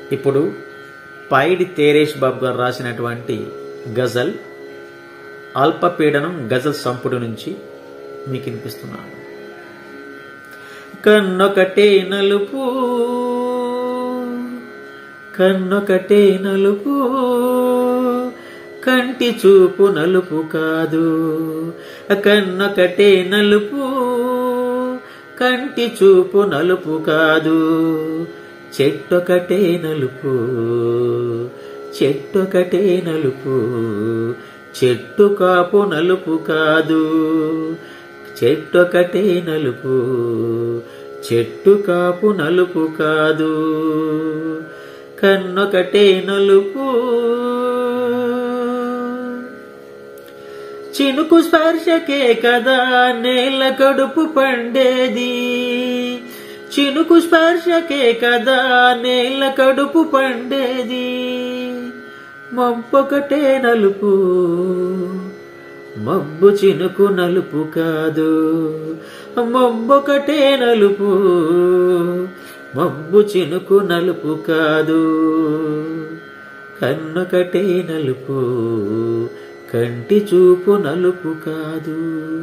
ఇప్పుడు పైడి తేరేష్ బాబు గారు రాసినటువంటి గజల్ అల్పపీడనం గజల్ సంపుటి నుంచి మీకు వినిపిస్తున్నాను కన్నొకటే నలుపు కన్నొకటే నలుపు కంటి చూపు నలుపు కాదు కన్నొకటే నలుపు కంటి చూపు నలుపు కాదు చెట్టొకటే నలుపు చెట్టొకటే నలుపు చెట్టు కాపు నలుపు కాదు చెట్టొకటే నలుపు చెట్టు కాపు నలుపు కాదు కన్నొకటే నలుపు చినుకు స్పర్శకే కదా నేల కడుపు పండేది చినుకు స్పర్శకే కదా నేల కడుపు పండేది మబ్బొకటే నలుపు మబ్బు చినుకు నలుపు కాదు మబ్బొకటే నలుపు మబ్బు చినుకు నలుపు కాదు కన్నొకటే నలుపు కంటి చూపు నలుపు కాదు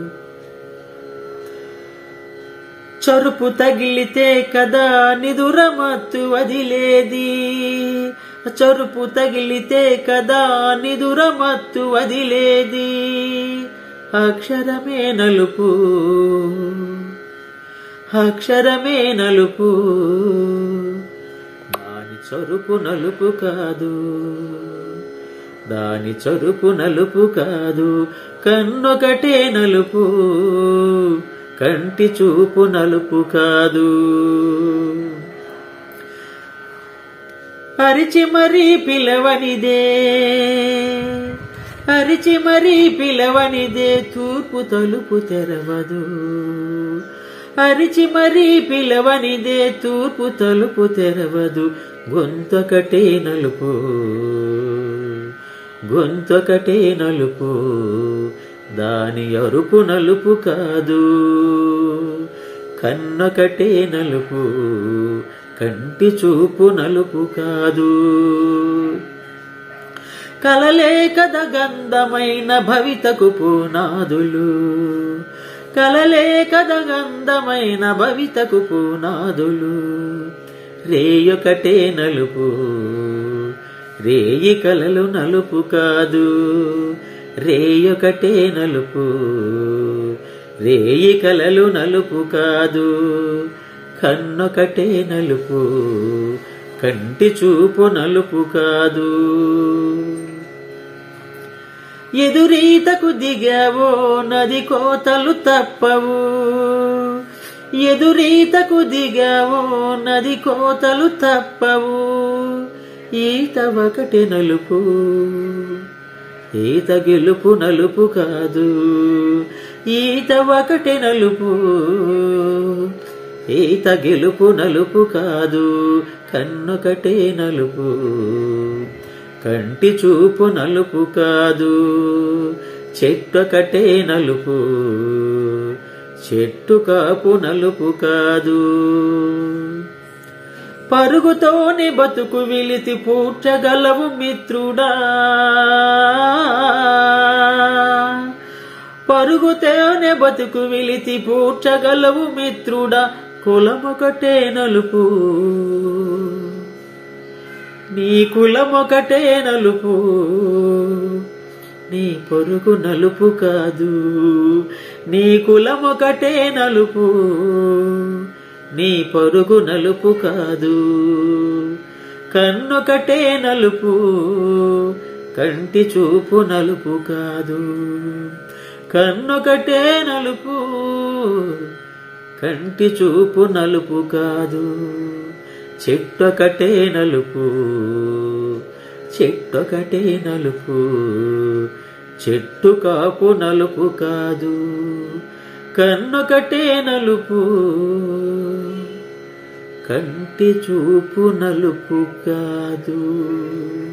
చరుపు తగిలితే కదా నిదురమత్తు వదిలేది చరుపు తగిలితే కదా నిదురమత్తు వదిలేది అక్షరమే నలుపు అక్షరమే నలుపు దాని చరుపు నలుపు కాదు దాని చరుపు నలుపు కాదు కన్నొకటే నలుపు కంటి చూపు నలుపు కాదు అరిచి మరీ పిలవనిదే అరిచి మరీ పిలవనిదే తూర్పు తలుపు తెరవదు అరిచి మరీ పిలవనిదే తూర్పు తలుపు తెరవదు గొంతొకటే నలుపు గొంతొకటే నలుపు దాని అరుపు నలుపు కాదు కన్నొకటే నలుపు కంటి చూపు నలుపు కాదు కలలే కద గంధమైన భవితకు పునాదులు కలలే కద గంధమైన భవితకు పునాదులు రేయొకటే నలుపు రేయి కలలు నలుపు కాదు రేయొకటే నలుపు రేయి కలలు నలుపు కాదు కన్నొకటే నలుపు కంటి చూపు నలుపు కాదు ఎదురీతకు దిగావో నది కోతలు తప్పవు ఎదురీతకు దిగావో నది కోతలు తప్పవు ఈత ఒకటి నలుపు ఈత గెలుపు నలుపు కాదు ఈత ఒకటి నలుపు ఈత గెలుపు నలుపు కాదు కన్నొకటే నలుపు కంటి చూపు నలుపు కాదు చెట్టొకటే నలుపు చెట్టు కాపు నలుపు కాదు పరుగుతోని బతుకు విలితి పూడ్చగలవు మిత్రుడా పరుగుతోనే బతుకు విలితి పూడ్చగలవు మిత్రుడా కులమొకటే నలుపు నీ కులమొకటే నలుపు నీ పొరుగు నలుపు కాదు నీ కులమొకటే నలుపు నీ పొరుగు నలుపు కాదు కన్నొకటే నలుపు కంటి చూపు నలుపు కాదు కన్నొకటే నలుపు కంటి చూపు నలుపు కాదు చెట్టొకటే నలుపు చెట్టొకటే నలుపు చెట్టు కాపు నలుపు కాదు కన్నొకటే నలుపు కంటి చూపు నలుపు కాదు